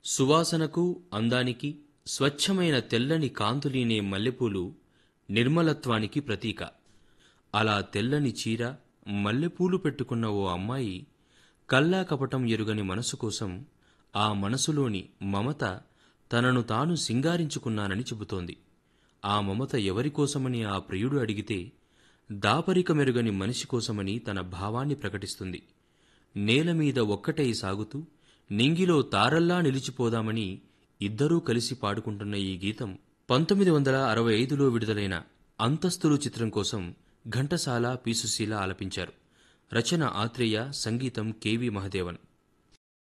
సువాసనకు అందానికి స్వచ్ఛమైన తెల్లని కాంతులీనే మల్లెపూలు నిర్మలత్వానికి ప్రతీక అలా తెల్లని చీర మల్లెపూలు పెట్టుకున్న ఓ అమ్మాయి కల్లా కపటం ఎరుగని మనసు కోసం ఆ మనసులోని మమత తనను తాను సింగారించుకున్నానని చెబుతోంది ఆ మమత ఎవరికోసమని ఆ ప్రియుడు అడిగితే దాపరిక మెరుగని మనిషి కోసమని తన భావాన్ని ప్రకటిస్తుంది నేల మీద ఒక్కటై సాగుతూ నింగిలో తారల్లా నిలిచిపోదామని ఇద్దరూ కలిసి పాడుకుంటున్న ఈ గీతం పంతొమ్మిది వందల అరవై ఐదులో విడుదలైన అంతస్తులు చిత్రం కోసం ఘంటసాల పీసుశీల ఆలపించారు రచన ఆత్రేయ సంగీతం కెవి మహదేవన్